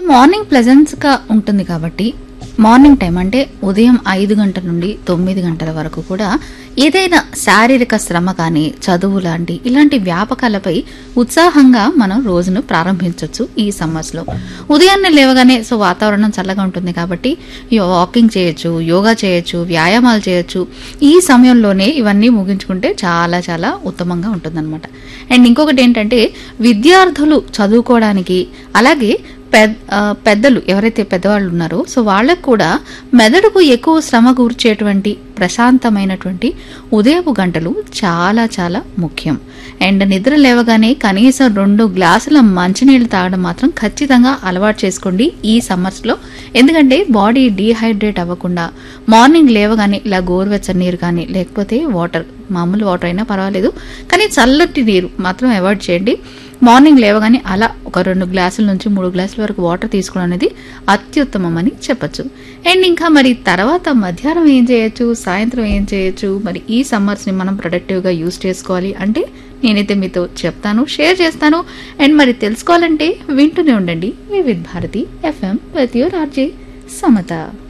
morning ప్లెజెన్స్గా ఉంటుంది కాబట్టి morning time అంటే ఉదయం ఐదు గంటల నుండి తొమ్మిది గంటల వరకు కూడా ఏదైనా శారీరక శ్రమ కానీ చదువు లాంటి ఇలాంటి వ్యాపకాలపై ఉత్సాహంగా మనం రోజును ప్రారంభించవచ్చు ఈ సమ్మర్స్లో ఉదయాన్నే లేవగానే సో వాతావరణం చల్లగా ఉంటుంది కాబట్టి యో- వాకింగ్ చేయొచ్చు యోగా చేయొచ్చు వ్యాయామాలు చేయొచ్చు ఈ సమయంలోనే ఇవన్నీ ముగించుకుంటే చాలా చాలా ఉత్తమంగా ఉంటుందన్నమాట అండ్ ఇంకొకటి ఏంటంటే విద్యార్థులు చదువుకోవడానికి అలాగే పెద్ద ఆ, పెద్దలు ఎవరైతే పెద్దవాళ్ళు ఉన్నారో సో వాళ్ళకు కూడా మెదడుకు ఎక్కువ శ్రమ కూర్చేటువంటి ప్రశాంతమైనటువంటి ఉదయపు గంటలు చాలా చాలా ముఖ్యం అండ్ నిద్ర లేవగానే కనీసం రెండు గ్లాసుల మంచినీళ్ళు తాగడం మాత్రం ఖచ్చితంగా అలవాటు చేసుకోండి ఈ సమ్మర్స్లో ఎందుకంటే బాడీ డీహైడ్రేట్ అవ్వకుండా మార్నింగ్ లేవగానే ఇలా గోరువెచ్చని నీరు కానీ లేకపోతే వాటర్ మామూలు వాటర్ అయినా పర్వాలేదు కానీ చల్లటి నీరు మాత్రం అవాయిడ్ చేయండి మార్నింగ్ లేవగానే అలా ఒక రెండు గ్లాసుల నుంచి మూడు గ్లాసుల వరకు వాటర్ తీసుకోవడం అనేది అత్యుత్తమం అని చెప్పొచ్చు అండ్ ఇంకా మరి తర్వాత మధ్యాహ్నం ఏం చేయొచ్చు సాయంత్రం ఏం చేయొచ్చు మరి ఈ సమ్మర్స్ని మనం ప్రొడక్టివ్గా యూస్ చేసుకోవాలి అంటే నేనైతే మీతో చెప్తాను షేర్ చేస్తాను అండ్ మరి తెలుసుకోవాలంటే వింటూనే ఉండండి Vividh Bharati FM with your RJ Samata